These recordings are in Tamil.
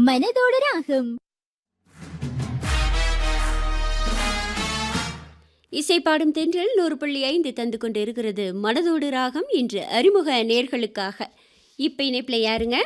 மனதோடு ராகம் இசை பாடும் தென்றல் நூறு புள்ளி ஐந்து தந்து கொண்டு இருக்கிறது மனதோடு ராகம் இன்று அறிமுக நேர்களுக்காக இப்போ இணைப்பில் யாருங்க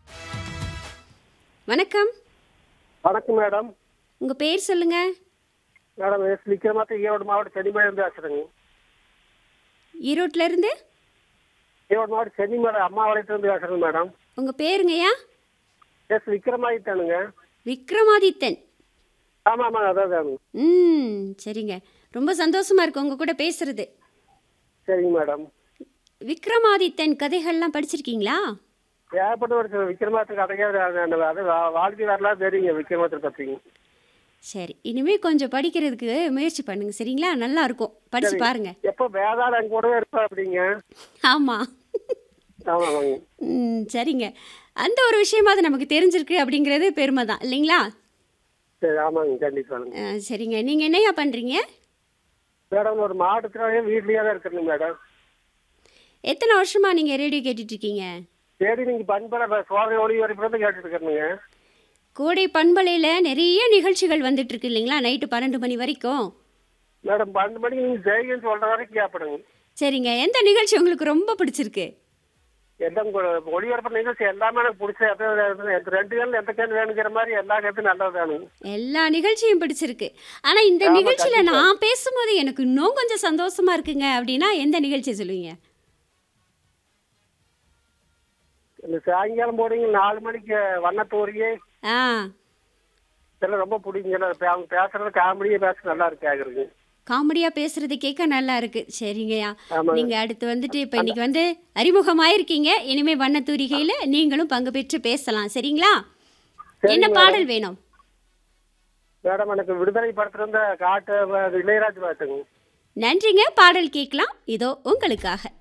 வணக்கம் வணக்கம் மேடம் உங்கள் பேர் சொல்லுங்க மேடம் எஸ் விக்ரமாத்த ஈரோடு மாவட்டம் சென்னிமேலேருந்து பேசுகிறேங்க ஈரோட்ல இருந்து ஈரோடு மாவட்டம் சென்னிமேல அம்மாவாளையத்துலேருந்து பேசுகிறேங்க மேடம் உங்கள் பேருங்கய்யா எஸ் விக்ரமாதித்தானுங்க விக்ரமாதித்தன் ஆமாம் ஆமாங்க அதான் தானுங்க ம் சரிங்க ரொம்ப சந்தோஷமா இருக்கு உங்க கூட பேசுறது சரிங்க மேடம் விக்ரமாதித்தன் கதைகள்லாம் படிச்சிருக்கீங்களா ஏகப்பட்ட ஒரு விக்ரமாத்துக்கு கதையாக அது வா- வாழ்க்கை வரலாறு தெரியுங்க விக்ரமாத்தை பற்றிங்க சரி இனிமே கொஞ்சம் படிக்கிறதுக்கு முயற்சி பண்ணுங்க சரிங்களா நல்லா இருக்கும் படிச்சு பாருங்க எப்போ வேதாள் எங்க கூடவே இருப்பா அப்படிங்க ஆமாம் ஆமாம் ஆமாங்க ம் சரிங்க அந்த ஒரு விஷயமாவது நமக்கு தெரிஞ்சிருக்கு அப்படிங்கிறது பெருமை தான் இல்லைங்களா சரி ஆமாங்க கண்டிப்பாங்க ஆ, சரிங்க நீங்கள் என்னையா பண்ணுறீங்க மேடம் ஒரு மாவட்டத்திலே வீட்லேயே தான் இருக்கிறேங்க மேடம் எத்தனை வருஷமாக நீங்கள் ரேடியோ கேட்டுட்டு இருக்கீங்க சரி நீங்கள் பண்பட சோதனை ஒளி வரைக்கும் கேட்டுட்டு இருக்கிறேங்க கோடை பண்பலையில் நிறைய நிகழ்ச்சிகள் வந்துட்டு இருக்கு இல்லைங்களா நைட்டு பன்னெண்டு மணி வரைக்கும் மேடம் பன்னெண்டு மணிக்கு நீங்கள் ஜெயிகன்னு சொல்கிற வரைக்கும் கேட்படுங்க சரிங்க எந்த நிகழ்ச்சி உங்களுக்கு ரொம்ப பிடிச்சிருக்கு எல்லாம் ஒளிபரப்பு நிகழ்ச்சி எல்லாமே எனக்கு பிடிச்ச எந்த ரெண்டு கேள் எந்த கேள் வேணுங்கிற மாதிரி எல்லா கேட்டும் நல்லது தானுங்க எல்லா நிகழ்ச்சியும் பிடிச்சிருக்கு ஆனால் இந்த ஆமா, நிகழ்ச்சியில் கண்டிப்பா. நான் பேசும்போது எனக்கு இன்னும் கொஞ்சம் சந்தோஷமா இருக்குங்க அப்படின்னா எந்த நிகழ்ச்சி சொல்லுவீங்க இந்த சாயங்காலம் போடுங்க நாலு மணிக்கு வண்ணத்தோரியே ஆ இதெல்லாம் ரொம்ப பிடிக்குங்க அவங்க பேசுறது காமெடியே பேச நல்லா இருக்கு கேக்குறதுக்கு காமெடியாக பேசுறது கேட்க நல்லா இருக்கு சரிங்கய்யா ஆமாங்க. நீங்க அடுத்து வந்துட்டு இப்போ இன்னைக்கு வந்து அறிமுகமாயிருக்கீங்க இனிமே வண்ணத்தூரிகையில் நீங்களும் பங்கு பெற்று பேசலாம் சரிங்களா சரிங்க என்ன மேடம். பாடல் வேணும் மேடம் எனக்கு விடுதலை படத்துல இருந்த காட்டு இளையராஜ் பாட்டுங்க நன்றிங்க பாடல் கேட்கலாம் இதோ உங்களுக்காக